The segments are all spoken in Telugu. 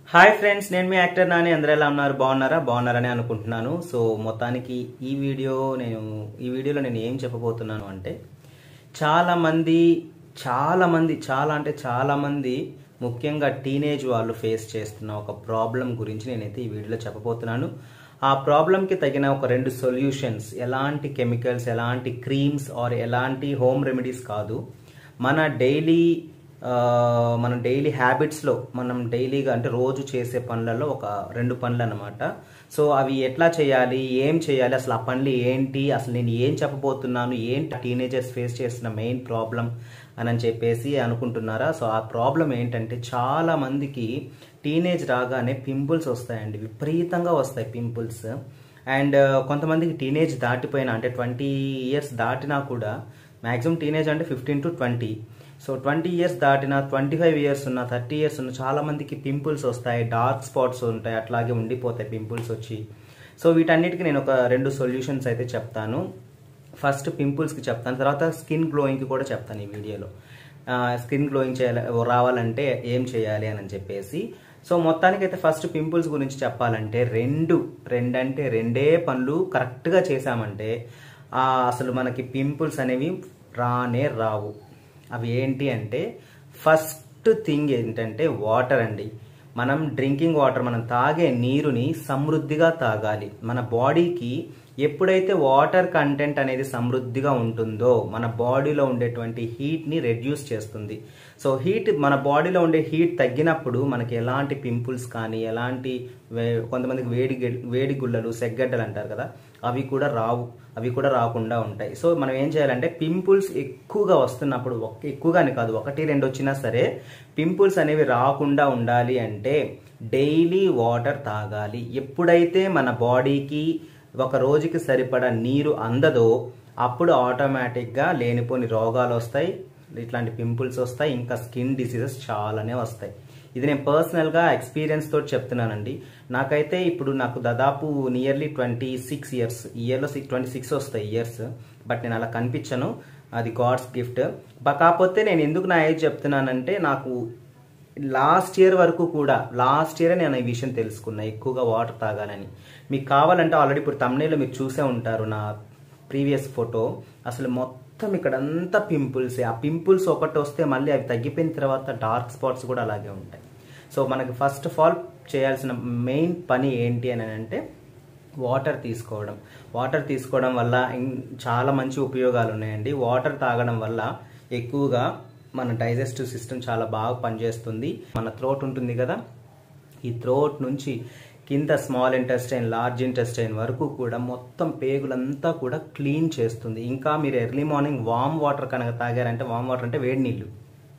హాయ్ ఫ్రెండ్స్ నేను మీ యాక్టర్ నాని అందరూ ఎలా ఉన్నారు బాగున్నారా బాగున్నారని అనుకుంటున్నాను సో మొత్తానికి ఈ వీడియో నేను ఈ వీడియోలో నేను ఏం చెప్పబోతున్నాను అంటే చాలా మంది చాలా మంది చాలా అంటే చాలా మంది ముఖ్యంగా టీనేజ్ వాళ్ళు ఫేస్ చేస్తున్న ఒక ప్రాబ్లం గురించి నేనైతే ఈ వీడియోలో చెప్పబోతున్నాను ఆ ప్రాబ్లంకి తగిన ఒక రెండు సొల్యూషన్స్ ఎలాంటి కెమికల్స్ ఎలాంటి క్రీమ్స్ ఆర్ ఎలాంటి హోమ్ రెమెడీస్ కాదు మన డైలీ ఆ, మన డైలీ హ్యాబిట్స్లో మనం డైలీగా అంటే రోజు చేసే పనులలో ఒక రెండు పనులు అనమాట సో అవి ఎట్లా చేయాలి ఏం చేయాలి అసలు ఆ పనులు ఏంటి అసలు నేను ఏం చెప్పబోతున్నాను ఏంటి టీనేజర్స్ ఫేస్ చేస్తున్న మెయిన్ ప్రాబ్లం అని చెప్పేసి అనుకుంటున్నారా సో ఆ ప్రాబ్లం ఏంటంటే చాలా మందికి టీనేజ్ రాగానే పింపుల్స్ వస్తాయండి విపరీతంగా వస్తాయి పింపుల్స్ అండ్ కొంతమందికి టీనేజ్ దాటిపోయినా అంటే ట్వంటీ ఇయర్స్ దాటినా కూడా మ్యాక్సిమం టీనేజ్ అంటే fifteen to twenty so twenty years దాటిన ట్వంటీ ఫైవ్ ఇయర్స్ ఉన్న థర్టీ ఇయర్స్ ఉన్న చాలా మందికి పింపుల్స్ వస్తాయి డార్క్ స్పాట్స్ ఉంటాయి అట్లాగే ఉండిపోతాయి పింపుల్స్ వచ్చి సో వీటన్నిటికీ నేను ఒక రెండు సొల్యూషన్స్ అయితే చెప్తాను ఫస్ట్ పింపుల్స్కి చెప్తాను తర్వాత స్కిన్ గ్లోయింగ్కి కూడా చెప్తాను ఈ వీడియోలో స్కిన్ గ్లోయింగ్ చేయాలి రావాలంటే ఏం చేయాలి అని చెప్పేసి సో మొత్తానికి అయితే ఫస్ట్ పింపుల్స్ గురించి చెప్పాలంటే రెండు రెండంటే రెండే పనులు కరెక్ట్గా చేశామంటే ఆ, అసలు మనకి పింపుల్స్ అనేవి రానే రావు అవి ఏంటి అంటే ఫస్ట్ థింగ్ ఏంటంటే వాటర్ అండి మనం డ్రింకింగ్ వాటర్ మనం తాగే నీరుని సమృద్ధిగా తాగాలి మన బాడీకి ఎప్పుడైతే వాటర్ కంటెంట్ అనేది సమృద్ధిగా ఉంటుందో మన బాడీలో ఉండేటువంటి హీట్ని రెడ్యూస్ చేస్తుంది సో హీట్ మన బాడీలో ఉండే హీట్ తగ్గినప్పుడు మనకి ఎలాంటి పింపుల్స్ కానీ ఎలాంటి వే- కొంతమందికి వేడి గె- వేడి గుల్లలు సెగ్గడ్డలు అంటారు కదా అవి కూడా రావు అవి కూడా రాకుండా ఉంటాయి సో మనం ఏం చేయాలంటే పింపుల్స్ ఎక్కువగా వస్తున్నప్పుడు ఒక్- ఎక్కువగానే కాదు ఒకటి రెండు వచ్చినా సరే పింపుల్స్ అనేవి రాకుండా ఉండాలి అంటే డైలీ వాటర్ తాగాలి ఎప్పుడైతే మన బాడీకి ఒక రోజుకి సరిపడా నీరు అందదో అప్పుడు ఆటోమేటిక్గా లేనిపోని రోగాలు వస్తాయి ఇట్లాంటి పింపుల్స్ వస్తాయి ఇంకా స్కిన్ డిసీజెస్ చాలానే వస్తాయి ఇది నేను పర్సనల్గా ఎక్స్పీరియన్స్ తోటి చెప్తున్నానండి నాకైతే ఇప్పుడు నాకు దాదాపు నియర్లీ ట్వంటీ సిక్స్ ఇయర్స్ ఇయర్లో సిక్స్ ట్వంటీ సిక్స్ వస్తాయి ఇయర్స్ బట్ నేను అలా కనిపించను అది గాడ్స్ గిఫ్ట్ కాకపోతే నేను ఎందుకు నా ఏజ్ చెప్తున్నానంటే నాకు లాస్ట్ ఇయర్ వరకు కూడా లాస్ట్ ఇయర్ నేను ఈ విషయం తెలుసుకున్నా ఎక్కువగా వాటర్ తాగాలని మీకు కావాలంటే ఆల్రెడీ ఇప్పుడు తమ్నేలో మీరు చూసే ఉంటారు నా ప్రీవియస్ ఫోటో అసలు మొత్తం ఇక్కడంతా పింపుల్స్ ఆ పింపుల్స్ ఒకటి వస్తే మళ్ళీ అవి తగ్గిపోయిన తర్వాత డార్క్ స్పాట్స్ కూడా అలాగే ఉంటాయి సో మనకి ఫస్ట్ ఆఫ్ ఆల్ చేయాల్సిన మెయిన్ పని ఏంటి అని అంటే వాటర్ తీసుకోవడం వాటర్ తీసుకోవడం వల్ల ఇం- చాలా మంచి ఉపయోగాలు ఉన్నాయండి వాటర్ తాగడం వల్ల ఎక్కువగా మన డైజెస్టివ్ సిస్టమ్ చాలా బాగా పనిచేస్తుంది మన థ్రోట్ ఉంటుంది కదా ఈ థ్రోట్ నుంచి కింద స్మాల్ ఇంటెస్టైన్ లార్జ్ ఇంటెస్టైన్ వరకు కూడా మొత్తం పేగులంతా కూడా క్లీన్ చేస్తుంది ఇంకా మీరు ఎర్లీ మార్నింగ్ వామ్ వాటర్ కనుక తాగారంటే వామ్ వాటర్ అంటే వేడి నీళ్ళు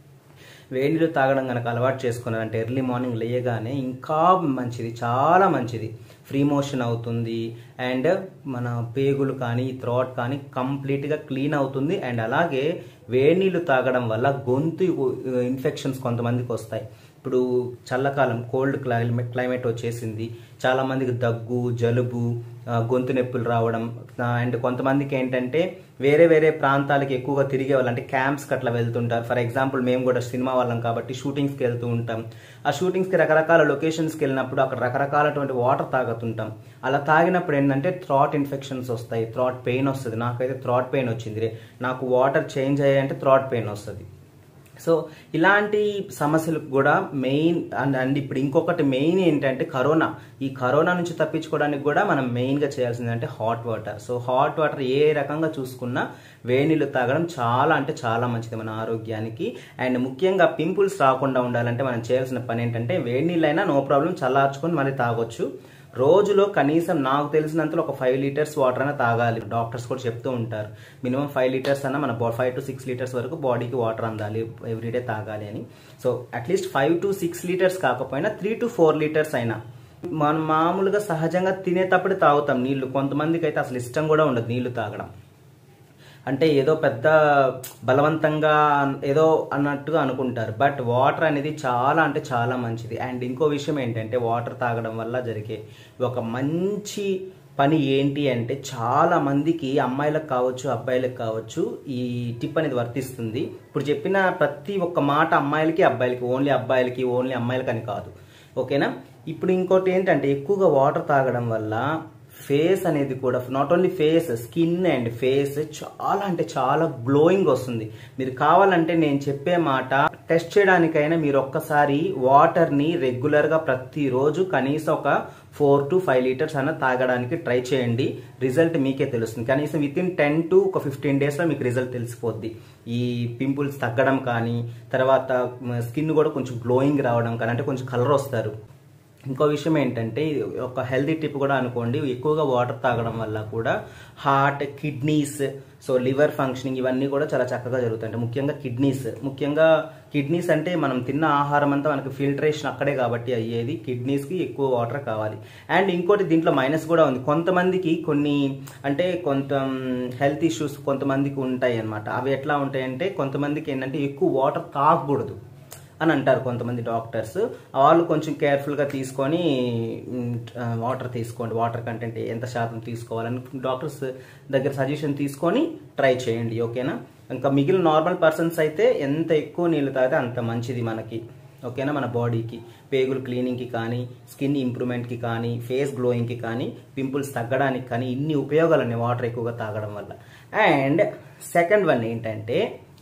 వేడి నీళ్ళు తాగడం కనుక అలవాటు చేసుకున్నారంటే ఎర్లీ మార్నింగ్ లేయగానే ఇంకా మంచిది చాలా మంచిది ఫ్రీ మోషన్ అవుతుంది అండ్ మన పేగులు కానీ థ్రోట్ కానీ కంప్లీట్గా క్లీన్ అవుతుంది అండ్ అలాగే వేడి నీళ్ళు తాగడం వల్ల గొంతు ఇన్ఫెక్షన్స్ కొంతమందికి వస్తాయి ఇప్పుడు చల్లకాలం కోల్డ్ క్లైమేట్ క్లైమేట్ వచ్చేసింది చాలా మందికి దగ్గు జలుబు ఆ, గొంతు నొప్పులు రావడం అండ్ కొంతమందికి ఏంటంటే వేరే వేరే ప్రాంతాలకు ఎక్కువగా తిరిగే వాళ్ళు అంటే క్యాంప్స్కి అట్లా వెళ్తుంటారు ఫర్ ఎగ్జాంపుల్ మేము కూడా సినిమా వాళ్ళం కాబట్టి షూటింగ్స్కి వెళ్తూ ఉంటాం ఆ షూటింగ్స్కి రకరకాల లొకేషన్స్కి వెళ్ళినప్పుడు అక్కడ రకరకాలటువంటి వాటర్ తాగుతుంటాం అలా తాగినప్పుడు ఏంటంటే థ్రాట్ ఇన్ఫెక్షన్స్ వస్తాయి థ్రాట్ పెయిన్ వస్తుంది నాకైతే థ్రాట్ పెయిన్ వచ్చింది రే నాకు వాటర్ చేంజ్ అయ్యాయంటే థ్రాట్ పెయిన్ వస్తుంది సో ఇలాంటి సమస్యలకు కూడా మెయిన్ అండ్ అండ్ ఇప్పుడు ఇంకొకటి మెయిన్ ఏంటంటే కరోనా ఈ కరోనా నుంచి తప్పించుకోవడానికి కూడా మనం మెయిన్గా చేయాల్సింది అంటే hot water so hot water ఏ రకంగా చూసుకున్నా వేడి నీళ్ళు తాగడం చాలా అంటే చాలా మంచిది మన ఆరోగ్యానికి అండ్ ముఖ్యంగా పింపుల్స్ రాకుండా ఉండాలంటే మనం చేయాల్సిన పని ఏంటంటే వేడి నీళ్ళైనా నో ప్రాబ్లం చల్లార్చుకొని మళ్ళీ తాగొచ్చు రోజులో కనీసం నాకు తెలిసినంతలో ఒక ఫైవ్ లీటర్స్ వాటర్ అయినా తాగాలి డాక్టర్స్ కూడా చెప్తూ ఉంటారు మినిమం ఫైవ్ లీటర్స్ అన్న మన ఫైవ్ టు సిక్స్ లీటర్స్ వరకు బాడీకి వాటర్ అందాలి ఎవ్రీడే తాగాలి అని so at least five to six litres కాకపోయినా త్రీ టు ఫోర్ లీటర్స్ అయినా మనం మామూలుగా సహజంగా తినేటప్పుడు తాగుతాం నీళ్లు కొంతమందికి అయితే అసలు ఇష్టం కూడా ఉండదు నీళ్లు తాగడం అంటే ఏదో పెద్ద బలవంతంగా ఏదో అన్నట్టుగా అనుకుంటారు బట్ వాటర్ అనేది చాలా అంటే చాలా మంచిది అండ్ ఇంకో విషయం ఏంటంటే వాటర్ తాగడం వల్ల జరిగే ఒక మంచి పని ఏంటి అంటే చాలా మందికి అమ్మాయిలకు కావచ్చు అబ్బాయిలకు కావచ్చు ఈ టిప్ అనేది వర్తిస్తుంది ఇప్పుడు చెప్పిన ప్రతి ఒక్క మాట అమ్మాయిలకి అబ్బాయిలకి ఓన్లీ అబ్బాయిలకి ఓన్లీ అమ్మాయిలకి అని కాదు ఓకేనా ఇప్పుడు ఇంకోటి ఏంటంటే ఎక్కువగా వాటర్ తాగడం వల్ల ఫేస్ అనేది కూడా not only face skin and face చాలా అంటే చాలా గ్లోయింగ్ వస్తుంది మీరు కావాలంటే నేను చెప్పే మాట టెస్ట్ చేయడానికైనా మీరు ఒక్కసారి వాటర్ని రెగ్యులర్గా ప్రతిరోజు కనీసం ఒక ఫోర్ టు ఫైవ్ లీటర్స్ అన్న తాగడానికి ట్రై చేయండి రిజల్ట్ మీకే తెలుస్తుంది కనీసం విత్ ఇన్ టెన్ టు ఒక ఫిఫ్టీన్ డేస్లో మీకు రిజల్ట్ తెలిసిపోద్ది ఈ పింపుల్స్ తగ్గడం కానీ తర్వాత స్కిన్ కూడా కొంచెం గ్లోయింగ్ రావడం కానీ అంటే కొంచెం కలర్ వస్తారు ఇంకో విషయం ఏంటంటే ఇది ఒక హెల్తీ టిప్ కూడా అనుకోండి ఎక్కువగా వాటర్ తాగడం వల్ల కూడా heart kidneys so liver functioning ఇవన్నీ కూడా చాలా చక్కగా జరుగుతాయి ముఖ్యంగా కిడ్నీస్ ముఖ్యంగా కిడ్నీస్ అంటే మనం తిన్న ఆహారం అంతా మనకి ఫిల్టరేషన్ అక్కడే కాబట్టి అయ్యేది కిడ్నీస్కి ఎక్కువ వాటర్ కావాలి అండ్ ఇంకోటి దీంట్లో మైనస్ కూడా ఉంది కొంతమందికి కొన్ని అంటే కొంత హెల్త్ ఇష్యూస్ కొంతమందికి ఉంటాయి అన్నమాట అవి ఎట్లా ఉంటాయంటే కొంతమందికి ఏంటంటే ఎక్కువ వాటర్ తాగకూడదు అని అంటారు కొంతమంది డాక్టర్స్ వాళ్ళు కొంచెం కేర్ఫుల్గా తీసుకొని వాటర్ తీసుకోండి వాటర్ కంటెంట్ ఎంత శాతం తీసుకోవాలని డాక్టర్స్ దగ్గర సజెషన్ తీసుకొని ట్రై చేయండి ఓకేనా ఇంకా మిగిలిన నార్మల్ పర్సన్స్ అయితే ఎంత ఎక్కువ నీళ్ళు తాగితే అంత మంచిది మనకి ఓకేనా మన బాడీకి పేగులు క్లీనింగ్కి కానీ స్కిన్ ఇంప్రూవ్మెంట్కి కానీ ఫేస్ గ్లోయింగ్కి కానీ పింపుల్స్ తగ్గడానికి కానీ ఇన్ని ఉపయోగాలు ఉన్నాయి వాటర్ ఎక్కువగా తాగడం వల్ల అండ్ సెకండ్ వన్ ఏంటంటే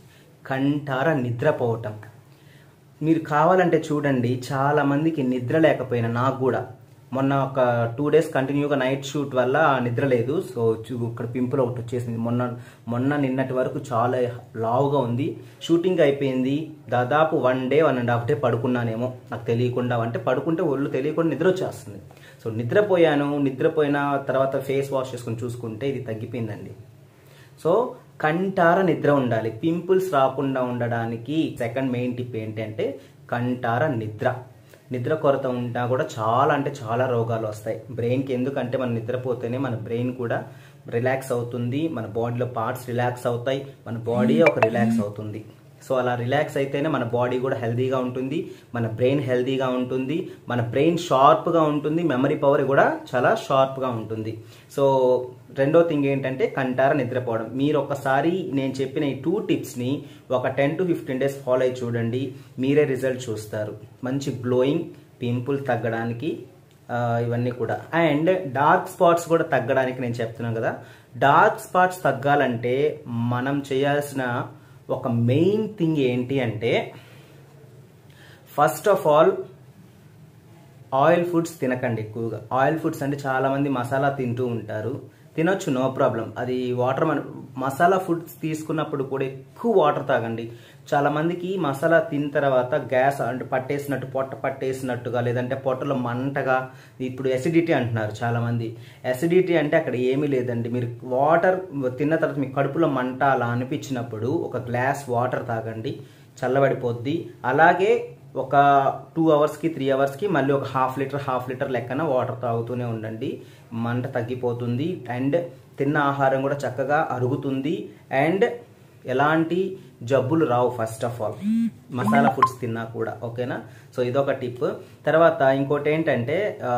కంటార నిద్రపోవటం మీరు కావాలంటే చూడండి చాలా మందికి నిద్ర లేకపోయినా నాకు కూడా మొన్న ఒక టూ డేస్ కంటిన్యూగా నైట్ షూట్ వల్ల నిద్ర లేదు సో చూ- ఇక్కడ పింపుల్ ఒకటి వచ్చేసింది మొన్న మొన్న నిన్నటి వరకు చాలా లావుగా ఉంది షూటింగ్ అయిపోయింది దాదాపు one day one and half day పడుకున్నానేమో నాకు తెలియకుండా అంటే పడుకుంటే ఒళ్ళు తెలియకుండా నిద్ర వచ్చేస్తుంది సో నిద్రపోయాను నిద్రపోయిన తర్వాత ఫేస్ వాష్ చేసుకుని చూసుకుంటే ఇది తగ్గిపోయిందండి సో కంటార నిద్ర ఉండాలి పింపుల్స్ రాకుండా ఉండడానికి సెకండ్ మెయిన్ టిప్ ఏంటంటే కంటార నిద్ర నిద్ర కొరత ఉంటా కూడా చాలా అంటే చాలా రోగాలు వస్తాయి బ్రెయిన్కి ఎందుకంటే మనం నిద్రపోతేనే మన బ్రెయిన్ కూడా రిలాక్స్ అవుతుంది మన బాడీలో పార్ట్స్ రిలాక్స్ అవుతాయి మన బాడీ ఒక రిలాక్స్ అవుతుంది సో అలా రిలాక్స్ అయితేనే మన బాడీ కూడా హెల్తీగా ఉంటుంది మన బ్రెయిన్ హెల్తీగా ఉంటుంది మన బ్రెయిన్ షార్ప్గా ఉంటుంది మెమరీ పవర్ కూడా చాలా షార్ప్గా ఉంటుంది సో రెండో థింగ్ ఏంటంటే కంటార నిద్రపోవడం మీరు ఒకసారి నేను చెప్పిన ఈ టూ టిప్స్ని ఒక ten to fifteen days follow అయ్యి చూడండి మీరే రిజల్ట్ చూస్తారు మంచి గ్లోయింగ్ పింపుల్ తగ్గడానికి ఆ, ఇవన్నీ కూడా అండ్ డార్క్ స్పాట్స్ కూడా తగ్గడానికి నేను చెప్తున్నాను కదా డార్క్ స్పాట్స్ తగ్గాలంటే మనం చేయాల్సిన ఒక మెయిన్ థింగ్ ఏంటి అంటే first of all oil foods తినకండి ఎక్కువగా ఆయిల్ ఫుడ్స్ అంటే చాలా మంది మసాలా తింటూ ఉంటారు తినొచ్చు నో ప్రాబ్లం అది వాటర్ మన మసాలా ఫుడ్స్ తీసుకున్నప్పుడు కూడా ఎక్కువ వాటర్ తాగండి చాలా మందికి మసాలా తిన్న తర్వాత గ్యాస్ అంటే పట్టేసినట్టు పొట్ట పట్టేసినట్టుగా లేదంటే పొట్టలో మంటగా ఇప్పుడు ఎసిడిటీ అంటున్నారు చాలా మంది ఎసిడిటీ అంటే అక్కడ ఏమీ లేదండి మీరు వాటర్ తిన్న తర్వాత మీ కడుపులో మంట అలా అనిపించినప్పుడు ఒక గ్లాస్ వాటర్ తాగండి చల్లబడిపోద్ది అలాగే ఒక టూ అవర్స్కి త్రీ అవర్స్కి మళ్ళీ ఒక హాఫ్ లీటర్ హాఫ్ లీటర్ లెక్కన వాటర్ తాగుతూనే ఉండండి మంట తగ్గిపోతుంది అండ్ తిన్న ఆహారం కూడా చక్కగా అరుగుతుంది అండ్ ఎలాంటి జబ్బులు రావు first of all masala foods తిన్నా కూడా ఓకేనా సో ఇదొక టిప్ తర్వాత ఇంకోటి ఏంటంటే ఆ,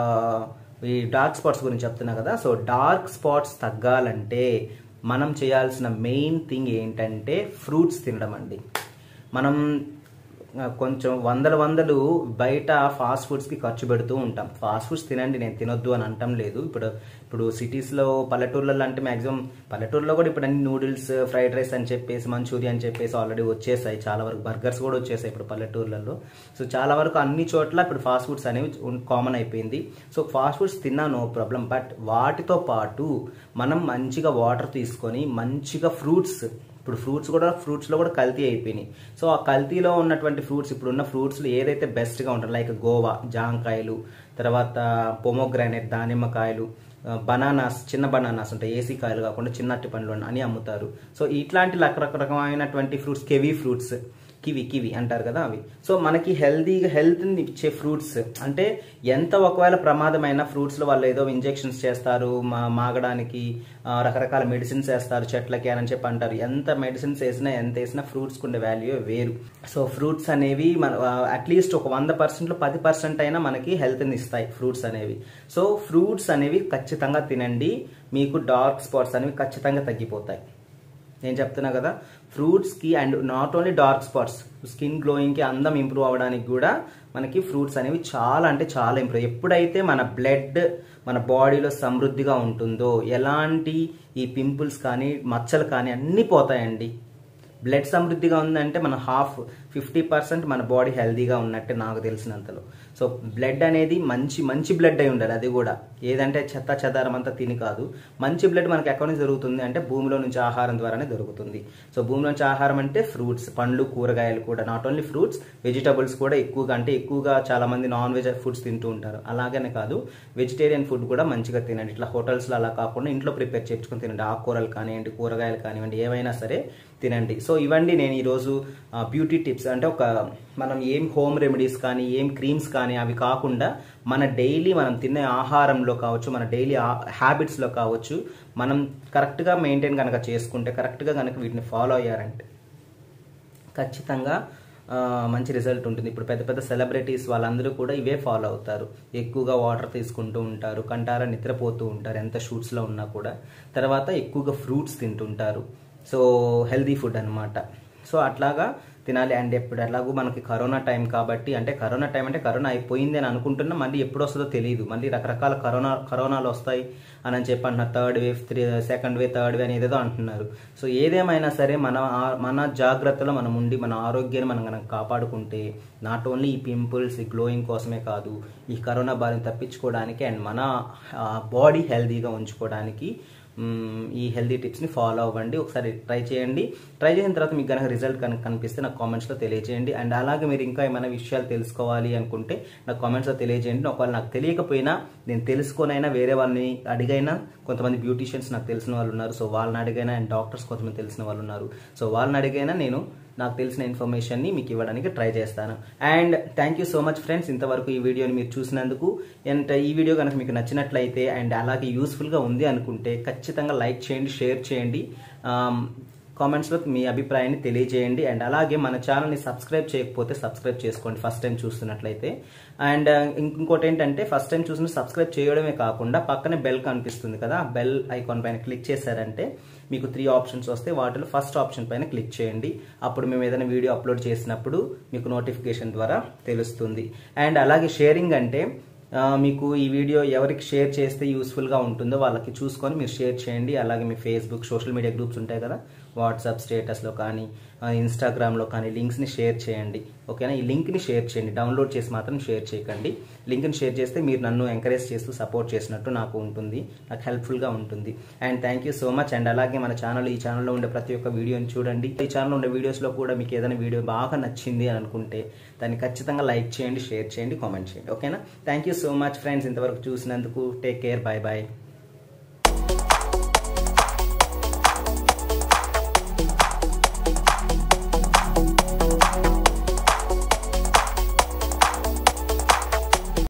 ఈ డార్క్ స్పాట్స్ గురించి చెప్తున్నా కదా సో డార్క్ స్పాట్స్ తగ్గాలంటే మనం చేయాల్సిన మెయిన్ థింగ్ ఏంటంటే ఫ్రూట్స్ తినడం అండి మనం ఆ, కొంచెం వందల వందలు బయట ఫాస్ట్ ఫుడ్స్కి ఖర్చు పెడుతూ ఉంటాం ఫాస్ట్ ఫుడ్స్ తినండి నేను తినొద్దు అని అంటం లేదు ఇప్పుడు ఇప్పుడు సిటీస్లో పల్లెటూర్లలో అంటే మ్యాక్సిమం పల్లెటూరులో కూడా ఇప్పుడు అన్ని నూడిల్స్ ఫ్రైడ్ రైస్ అని చెప్పేసి మంచూరియా అని చెప్పేసి ఆల్రెడీ వచ్చేసాయి చాలా వరకు బర్గర్స్ కూడా వచ్చేసాయి ఇప్పుడు పల్లెటూర్లలో సో చాలా వరకు అన్ని చోట్ల ఇప్పుడు ఫాస్ట్ ఫుడ్స్ అనేవి కామన్ అయిపోయింది సో ఫాస్ట్ ఫుడ్స్ తిన్నా నో ప్రాబ్లం బట్ వాటితో పాటు మనం మంచిగా వాటర్ తీసుకొని మంచిగా ఫ్రూట్స్ ఇప్పుడు ఫ్రూట్స్ కూడా ఫ్రూట్స్లో కూడా కల్తీ అయిపోయినాయి సో ఆ కల్తీలో ఉన్నటువంటి ఫ్రూట్స్ ఇప్పుడున్న ఫ్రూట్స్లో ఏదైతే బెస్ట్గా ఉంటుంది లైక్ గోవా జాంకాయలు తర్వాత పొమోగ్రానైట్ దానిమ్మకాయలు బనానాస్ చిన్న బనానాస్ ఉంటాయి ఏసీ కాయలు కాకుండా చిన్న అట్టి పండ్లు అని అమ్ముతారు సో ఇట్లాంటి రకరకమైనటువంటి ఫ్రూట్స్ కెవీ ఫ్రూట్స్ కివి కివి అంటారు కదా అవి సో మనకి హెల్దీగా హెల్త్ని ఇచ్చే ఫ్రూట్స్ అంటే ఎంత ఒకవేళ ప్రమాదమైన ఫ్రూట్స్లో వాళ్ళు ఏదో ఇంజెక్షన్స్ చేస్తారు మా మాగడానికి ఆ, రకరకాల మెడిసిన్స్ వేస్తారు చెట్లకి అని చెప్పి అంటారు ఎంత మెడిసిన్స్ వేసినా ఎంత వేసినా ఫ్రూట్స్కి ఉండే వాల్యూ వేరు సో ఫ్రూట్స్ అనేవి మన అట్లీస్ట్ ఒక వంద పర్సెంట్లో పది పర్సెంట్ అయినా మనకి హెల్త్ని ఇస్తాయి ఫ్రూట్స్ అనేవి సో ఫ్రూట్స్ అనేవి ఖచ్చితంగా తినండి మీకు డార్క్ స్పాట్స్ అనేవి ఖచ్చితంగా తగ్గిపోతాయి నేను చెప్తున్నా కదా ఫ్రూట్స్కి and not only dark spots skin గ్లోయింగ్కి అందం ఇంప్రూవ్ అవ్వడానికి కూడా మనకి ఫ్రూట్స్ అనేవి చాలా అంటే చాలా ఇంప్రూవ్ ఎప్పుడైతే మన బ్లడ్ మన బాడీలో సమృద్ధిగా ఉంటుందో ఎలాంటి ఈ పింపుల్స్ కానీ మచ్చలు కానీ అన్నీ పోతాయండి బ్లడ్ సమృద్ధిగా ఉందంటే మన హాఫ్ ఫిఫ్టీ పర్సెంట్ మన బాడీ హెల్తీగా ఉన్నట్టే నాకు తెలిసినంతలో సో బ్లడ్ అనేది మంచి మంచి బ్లడ్ అయి ఉండాలి అది కూడా ఏదంటే చెత్త చెదారం అంతా తిని కాదు మంచి బ్లడ్ మనకి ఎక్కడి నుంచి దొరుకుతుంది అంటే భూమిలో నుంచి ఆహారం ద్వారానే దొరుకుతుంది సో భూమిలో నుంచి ఆహారం అంటే ఫ్రూట్స్ పండ్లు కూరగాయలు కూడా నాట్ ఓన్లీ ఫ్రూట్స్ వెజిటబుల్స్ కూడా ఎక్కువగా అంటే ఎక్కువగా చాలా మంది నాన్ వెజ్ ఫుడ్స్ తింటూ ఉంటారు అలాగనే కాదు వెజిటేరియన్ ఫుడ్ కూడా మంచిగా తినండి ఇట్లా హోటల్స్లో అలా కాకుండా ఇంట్లో ప్రిపేర్ చేసుకుని తినండి ఆకుకూరలు కానివ్వండి కూరగాయలు కానివ్వండి ఏవైనా సరే తినండి సో ఇవండి నేను ఈరోజు బ్యూటీ టిప్స్ అంటే ఒక మనం ఏం హోమ్ రెమెడీస్ కానీ ఏం క్రీమ్స్ కానీ అవి కాకుండా మన డైలీ మనం తినే ఆహారంలో కావచ్చు మన డైలీ హ్యాబిట్స్లో కావచ్చు మనం కరెక్ట్గా మెయింటైన్ కనుక చేసుకుంటే కరెక్ట్గా కనుక వీటిని ఫాలో అయ్యారంటే ఖచ్చితంగా ఆ, మంచి రిజల్ట్ ఉంటుంది ఇప్పుడు పెద్ద పెద్ద సెలబ్రిటీస్ వాళ్ళందరూ కూడా ఇవే ఫాలో అవుతారు ఎక్కువగా వాటర్ తీసుకుంటూ ఉంటారు కంటారా నిద్రపోతూ ఉంటారు ఎంత షూట్స్లో ఉన్నా కూడా తర్వాత ఎక్కువగా ఫ్రూట్స్ తింటుంటారు సో హెల్దీ ఫుడ్ అన్నమాట సో అట్లాగా తినాలి అండ్ ఎప్పుడు ఎలాగో మనకి కరోనా టైం కాబట్టి అంటే కరోనా టైం అంటే కరోనా అయిపోయింది అని అనుకుంటున్నా మళ్ళీ ఎప్పుడు వస్తుందో తెలియదు మళ్ళీ రకరకాల కరోనా కరోనాలు వస్తాయి అని అని చెప్పి అంటున్నారు third wave three second wave third wave అని ఏదేదో అంటున్నారు సో ఏదేమైనా సరే మన ఆ- మన జాగ్రత్తలో మనం ఉండి మన ఆరోగ్యాన్ని మనం కనుక కాపాడుకుంటే నాట్ ఓన్లీ ఈ పింపుల్స్ ఈ గ్లోయింగ్ కోసమే కాదు ఈ కరోనా బారిని తప్పించుకోవడానికి అండ్ మన బాడీ హెల్తీగా ఉంచుకోవడానికి మ్మ్, ఈ హెల్దీ టిప్స్ని ఫాలో అవ్వండి ఒకసారి ట్రై చేయండి ట్రై చేసిన తర్వాత మీకు కనుక రిజల్ట్ కనుక కనిపిస్తే నాకు కామెంట్స్లో తెలియజేయండి అండ్ అలాగే మీరు ఇంకా ఏమైనా విషయాలు తెలుసుకోవాలి అనుకుంటే నాకు కామెంట్స్లో తెలియజేయండి ఒకవేళ నాకు తెలియకపోయినా నేను తెలుసుకొనైనా వేరే వాళ్ళని అడిగైనా కొంతమంది బ్యూటీషియన్స్ నాకు తెలిసిన వాళ్ళు ఉన్నారు సో వాళ్ళని అడిగైనా అండ్ డాక్టర్స్ కొంతమంది తెలిసిన వాళ్ళు ఉన్నారు సో వాళ్ళని అడిగైనా నేను నాకు తెలిసిన ఇన్ఫర్మేషన్ని మీకు ఇవ్వడానికి ట్రై చేస్తాను and thank you so much friends ఇంతవరకు ఈ వీడియోని మీరు చూసినందుకు అండ్ ఈ వీడియో కనుక మీకు నచ్చినట్లయితే అండ్ అలాగే యూస్ఫుల్గా ఉంది అనుకుంటే ఖచ్చితంగా లైక్ చేయండి షేర్ చేయండి కామెంట్స్లో మీ అభిప్రాయాన్ని తెలియజేయండి అండ్ అలాగే మన ఛానల్ని సబ్స్క్రైబ్ చేయకపోతే సబ్స్క్రైబ్ చేసుకోండి ఫస్ట్ టైం చూస్తున్నట్లయితే అండ్ ఇంకోటి ఏంటంటే ఫస్ట్ టైం చూసిన సబ్స్క్రైబ్ చేయడమే కాకుండా పక్కనే బెల్ కనిపిస్తుంది కదా ఆ బెల్ ఐకాన్ పైన క్లిక్ చేశారంటే మీకు త్రీ ఆప్షన్స్ వస్తాయి వాటిలో ఫస్ట్ ఆప్షన్ పైన క్లిక్ చేయండి అప్పుడు మేము ఏదైనా వీడియో అప్లోడ్ చేసినప్పుడు మీకు నోటిఫికేషన్ ద్వారా తెలుస్తుంది అండ్ అలాగే షేరింగ్ అంటే ఆ, మీకు ఈ వీడియో ఎవరికి షేర్ చేస్తే యూస్ఫుల్గా ఉంటుందో వాళ్ళకి చూసుకొని మీరు షేర్ చేయండి అలాగే మీ ఫేస్బుక్ సోషల్ మీడియా గ్రూప్స్ ఉంటాయి కదా వాట్సాప్ స్టేటస్లో కానీ ఆ, ఇన్స్టాగ్రామ్లో కానీ లింక్స్ని షేర్ చేయండి ఓకేనా ఈ లింక్ని షేర్ చేయండి డౌన్లోడ్ చేసి మాత్రం షేర్ చేయకండి లింక్ని షేర్ చేస్తే మీరు నన్ను ఎంకరేజ్ చేస్తూ సపోర్ట్ చేసినట్టు నాకు ఉంటుంది నాకు హెల్ప్ఫుల్గా ఉంటుంది and thank you so much and అలాగే మన ఛానల్ ఈ ఛానల్లో ఉండే ప్రతి ఒక్క వీడియోని చూడండి ఈ ఛానల్లో ఉండే వీడియోస్లో కూడా మీకు ఏదైనా వీడియో బాగా నచ్చింది అని అనుకుంటే దాన్ని ఖచ్చితంగా లైక్ చేయండి షేర్ చేయండి కామెంట్ చేయండి ఓకేనా thank you so much friends ఇంతవరకు చూసినందుకు టేక్ కేర్ బాయ్ బాయ్